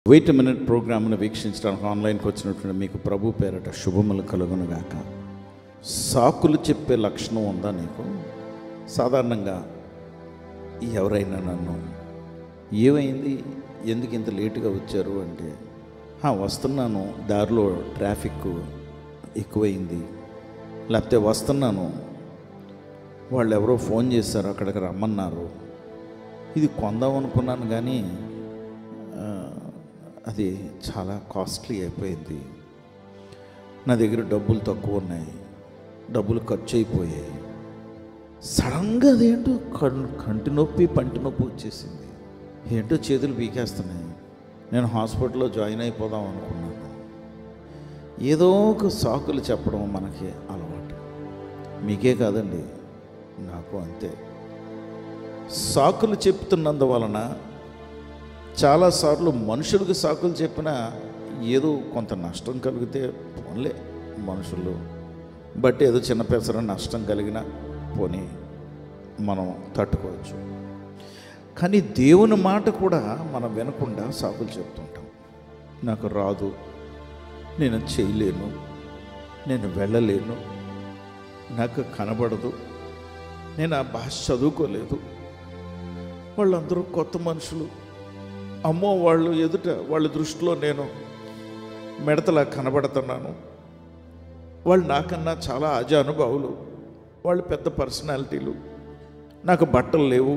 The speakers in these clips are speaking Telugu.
వెయిట్ మినిట్ ప్రోగ్రామ్ను వీక్షించడానికి ఆన్లైన్కి వచ్చినటువంటి మీకు ప్రభు పేరట శుభములు కలుగునుగాక సాకులు చెప్పే లక్షణం ఉందా నీకు సాధారణంగా ఎవరైనా నన్ను ఏమైంది ఎందుకు ఇంత లేటుగా వచ్చారు అంటే "ఆ, వస్తున్నాను దారిలో ట్రాఫిక్ ఎక్కువైంది లేకపోతే వస్తున్నాను వాళ్ళు ఎవరో ఫోన్ చేశారు అక్కడికి రమ్మన్నారు ఇది కొందాం అనుకున్నాను కానీ ఆ, అది చాలా కాస్ట్లీ అయిపోయింది నా దగ్గర డబ్బులు తక్కువ ఉన్నాయి డబ్బులు ఖర్చు అయిపోయాయి సడన్గా అదేంటో కం కంటి నొప్పి పంటి నొప్పి వచ్చేసింది ఏంటో చేతులు పీకేస్తున్నాయి నేను హాస్పిటల్లో జాయిన్ అయిపోదాం అనుకున్నాను ఏదో ఒక సాకులు చెప్పడం మనకి అలవాటు మీకే కాదండి నాకు అంతే సాకులు చెప్తున్నందువలన చాలాసార్లు మనుషులకు సాకులు చెప్పినా ఏదో కొంత నష్టం కలిగితే పోన్లే మనుషులు బట్టి ఏదో చిన్న పెసర నష్టం కలిగినా పోనీ మనం తట్టుకోవచ్చు కానీ దేవుని మాట కూడా మనం వినకుండా సాకులు చెప్తుంటాం నాకు రాదు నేను చేయలేను నేను వెళ్ళలేను నాకు కనబడదు నేను ఆ భాష చదువుకోలేదు వాళ్ళందరూ కొత్త మనుషులు అమ్మో వాళ్ళు ఎదుట వాళ్ళ దృష్టిలో నేను మిడతలా కనబడుతున్నాను వాళ్ళు నాకన్నా చాలా ఆజా అనుభవులు వాళ్ళు పెద్ద పర్సనాలిటీలు నాకు బట్టలు లేవు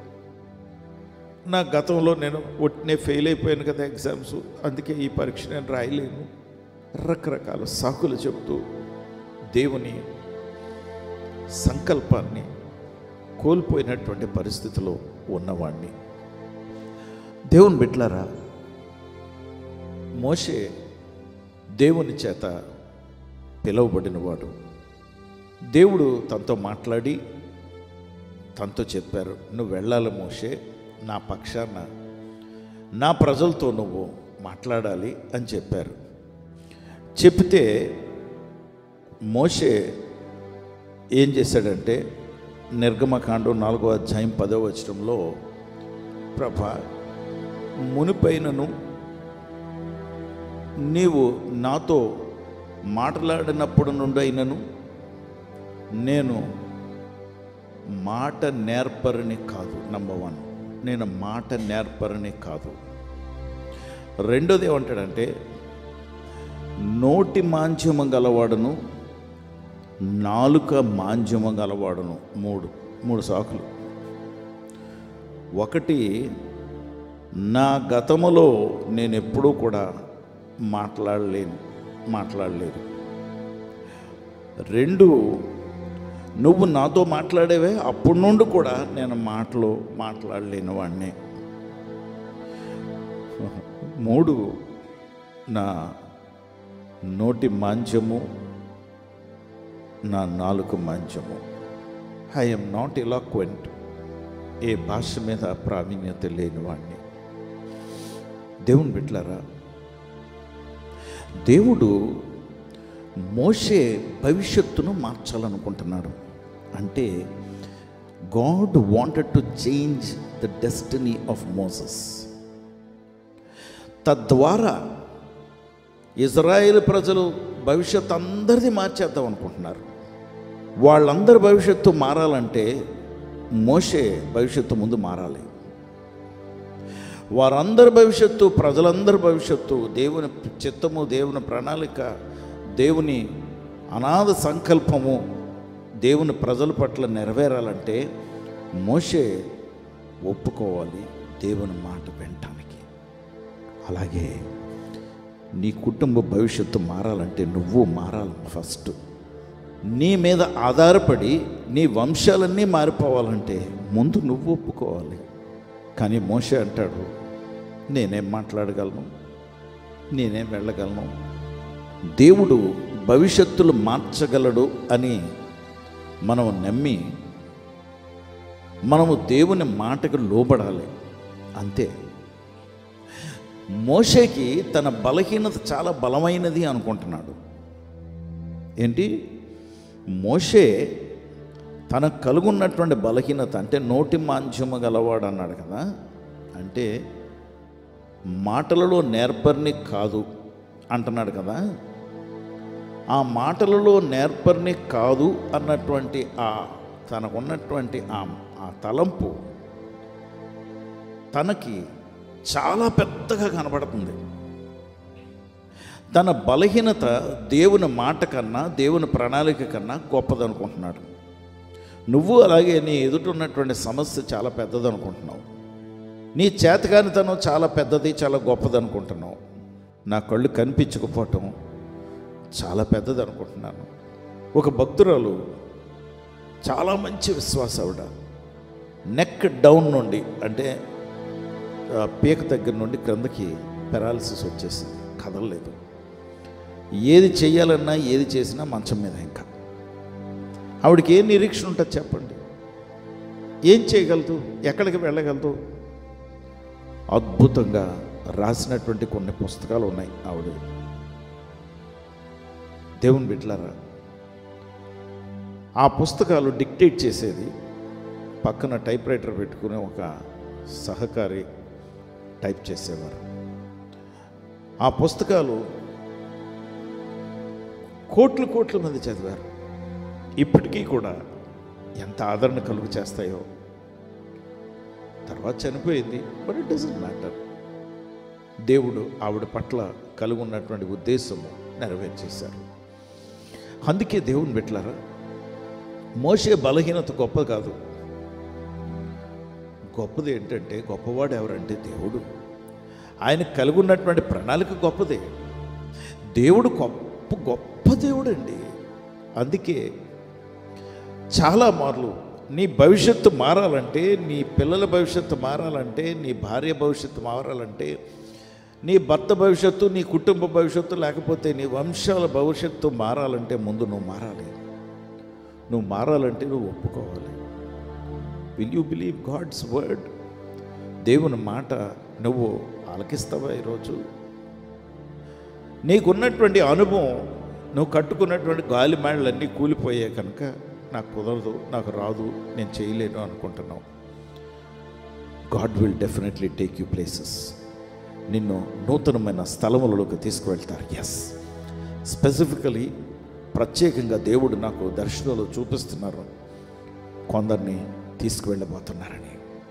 నా గతంలో నేను ఒట్టినే ఫెయిల్ అయిపోయాను కదా ఎగ్జామ్స్ అందుకే ఈ పరీక్ష నేను రాయలేను రకరకాల సాకులు చెబుతూ దేవుని సంకల్పాన్ని కోల్పోయినటువంటి పరిస్థితిలో ఉన్నవాణ్ణి దేవుని బిడ్లారా మోషే దేవుని చేత పిలువబడినవాడు దేవుడు తనతో మాట్లాడి తనతో చెప్పారు నువ్వు వెళ్ళాలి మోషే నా పక్షాన నా ప్రజలతో నువ్వు మాట్లాడాలి అని చెప్పారు చెప్తే మోషే ఏం చేశాడంటే నిర్గమకాండం నాలుగో అధ్యాయం పదో వచనంలో ప్రభ మునిపైనను నీవు నాతో మాట్లాడినప్పుడు నుండైనను నేను మాట నేర్పరని కాదు నంబర్ వన్ నేను మాట నేర్పరని కాదు రెండోది ఏమంటాడంటే నోటి మాంద్యము గలవాడును నాలుక మాంద్యము గలవాడును మూడు మూడు సాకులు ఒకటి నా గతములో నేను ఎప్పుడూ కూడా మాట్లాడలేను మాట్లాడలేదు రెండు నువ్వు నాతో మాట్లాడేవే అప్పటి నుండి కూడా నేను మాటలు మాట్లాడలేని వాడిని మూడు నా నోటి మాంచము నా నాలుక మాంచము ఐఎమ్ నాట్ ఎలాక్వెంట్ ఏ భాష మీద ప్రావీణ్యత లేని వాడిని దేవుని బిడ్లారా దేవుడు మోషే భవిష్యత్తును మార్చాలనుకుంటున్నాడు అంటే God wanted to change the destiny of Moses తద్వారా ఇజ్రాయేల్ ప్రజలు భవిష్యత్తు అందరిది మార్చేద్దాం అనుకుంటున్నారు వాళ్ళందరి భవిష్యత్తు మారాలంటే మోషే భవిష్యత్తు ముందు మారాలి వారందరి భవిష్యత్తు ప్రజలందరి భవిష్యత్తు దేవుని చిత్తము దేవుని ప్రణాళిక దేవుని అనాథ సంకల్పము దేవుని ప్రజల పట్ల నెరవేరాలంటే మోషే ఒప్పుకోవాలి దేవుని మాట వినటానికి అలాగే నీ కుటుంబ భవిష్యత్తు మారాలంటే నువ్వు మారాలి ఫస్ట్ నీ మీద ఆధారపడి నీ వంశాలన్నీ మారిపోవాలంటే ముందు నువ్వు ఒప్పుకోవాలి కానీ మోషే అంటాడు నేనేం మాట్లాడగలను నేనేం వెళ్ళగలను దేవుడు భవిష్యత్తులు మార్చగలడు అని మనం నమ్మి మనము దేవుని మాటకు లోబడాలి అంతే మోషేకి తన బలహీనత చాలా బలమైనది అనుకుంటున్నాడు ఏంటి మోషే తనకు కలుగున్నటువంటి బలహీనత అంటే నోటి మాంద్యము గలవాడు అన్నాడు కదా అంటే మాటలలో నేర్పరిని కాదు అంటున్నాడు కదా ఆ మాటలలో నేర్పరిని కాదు అన్నటువంటి ఆ తనకున్నటువంటి ఆ ఆ తలంపు తనకి చాలా పెద్దగా కనబడుతుంది తన బలహీనత దేవుని మాట కన్నా దేవుని ప్రణాళిక కన్నా గొప్పదనుకుంటున్నాడు నువ్వు అలాగే నీ ఎదుట ఉన్నటువంటి సమస్య చాలా పెద్దదనుకుంటున్నావు నీ చేతకానితనం చాలా పెద్దది చాలా గొప్పది అనుకుంటున్నావు నా కళ్ళు కనిపించకపోవటం చాలా పెద్దది అనుకుంటున్నాను ఒక భక్తురాలు చాలా మంచి విశ్వాస ఆవిడ నెక్ డౌన్ నుండి అంటే ఆ, పీక దగ్గర నుండి క్రిందకి పెరాలసిస్ వచ్చేసింది కదలలేదు ఏది చెయ్యాలన్నా ఏది చేసినా మంచం మీద ఇంకా ఆవిడకి ఏ నిరీక్షణ ఉంటుంది చెప్పండి ఏం చేయగలదు ఎక్కడికి వెళ్ళగలదు అద్భుతంగా రాసినటువంటి కొన్ని పుస్తకాలు ఉన్నాయి ఆవిడ దేవుని బిడ్డలారా ఆ పుస్తకాలు డిక్టేట్ చేసేది పక్కన టైప్ రైటర్ పెట్టుకుని ఒక సహకారి టైప్ చేసేవారు ఆ పుస్తకాలు కోట్లు కోట్ల మంది చదివారు ఇప్పటికీ కూడా ఎంత ఆదరణ కలుగు చేస్తాయో తర్వాత చనిపోయింది బట్ ఇట్ డజంట్ మ్యాటర్ దేవుడు ఆవిడ పట్ల కలిగి ఉన్నటువంటి ఉద్దేశము నెరవేర్చేశారు అందుకే దేవుని పెట్టారా మోసే బలహీనత గొప్ప కాదు గొప్పది ఏంటంటే గొప్పవాడు ఎవరంటే దేవుడు ఆయన కలిగి ఉన్నటువంటి ప్రణాళిక గొప్పదే దేవుడు గొప్ప గొప్ప దేవుడు అండి అందుకే చాలా మార్లు నీ భవిష్యత్తు మారాలంటే నీ పిల్లల భవిష్యత్తు మారాలంటే నీ భార్య భవిష్యత్తు మారాలంటే నీ భర్త భవిష్యత్తు నీ కుటుంబ భవిష్యత్తు లేకపోతే నీ వంశాల భవిష్యత్తు మారాలంటే ముందు నువ్వు మారాలి నువ్వు మారాలంటే నువ్వు ఒప్పుకోవాలి will you believe God's word దేవుని మాట నువ్వు ఆలకిస్తావా ఈరోజు నీకున్నటువంటి అనుభవం నువ్వు కట్టుకున్నటువంటి గాలి మేళ్ళన్నీ కూలిపోయాయి కనుక నాకు కుదరదు నాకు రాదు నేను చేయలేను అనుకుంటున్నావు God will definitely take you places నిన్ను నూతనమైన స్థలములలోకి తీసుకువెళ్తారు ఎస్ స్పెసిఫికలీ ప్రత్యేకంగా దేవుడు నాకు దర్శనంలో చూపిస్తున్నారు కొందరిని తీసుకువెళ్ళబోతున్నారని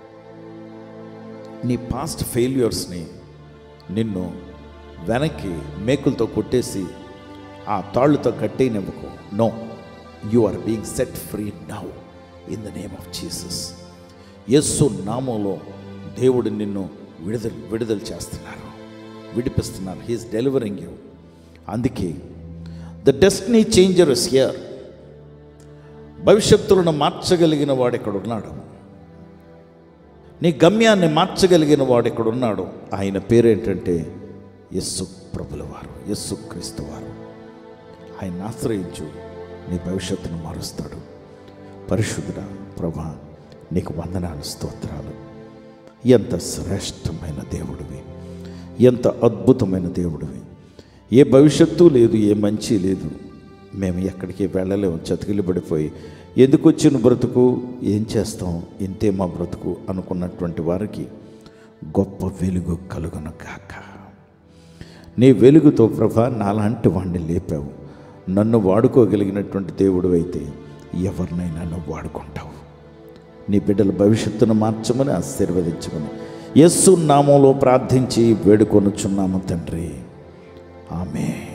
నీ పాస్ట్ ఫెయిల్యూర్స్ని నిన్ను వెనక్కి మేకులతో కొట్టేసి ఆ తాళ్ళుతో కట్టేనివ్వకు no you are being set free now in the name of Jesus Yesu నామంలో దేవుడు నిన్ను విడుదల విడుదల చేస్తున్నారు విడిపిస్తున్నారు హీఈస్ డెలివరింగ్ యూ అందుకే the destiny changer is here భవిష్యత్తులను మార్చగలిగిన వాడు ఇక్కడ ఉన్నాడు నీ గమ్యాన్ని మార్చగలిగిన వాడు ఇక్కడ ఉన్నాడు ఆయన పేరేంటంటే యస్సు ప్రభుల వారు యస్సు క్రీస్తు వారు ఆయన ఆశ్రయించు నీ భవిష్యత్తును మారుస్తాడు పరిశుద్ధుడా ప్రభా నీకు వందనాలు స్తోత్రాలు ఎంత శ్రేష్టమైన దేవుడివి ఎంత అద్భుతమైన దేవుడివి ఏ భవిష్యత్తు లేదు ఏ మంచి లేదు మేము ఎక్కడికి వెళ్ళలేము చతికిలిపడిపోయి ఎందుకు వచ్చిన బ్రతుకు ఏం చేస్తాం ఇంతే మా బ్రతుకు అనుకున్నటువంటి వారికి గొప్ప వెలుగు కలుగును గాక నీ వెలుగుతో ప్రభా నాలాంటి వాడిని లేపావు నన్ను వాడుకోగలిగినటువంటి దేవుడు అయితే ఎవరినైనా నువ్వు వాడుకుంటావు నీ బిడ్డల భవిష్యత్తును మార్చమని ఆశీర్వదించమని యస్సు నామంలో ప్రార్థించి వేడుకొనుచున్నాము తండ్రి ఆమె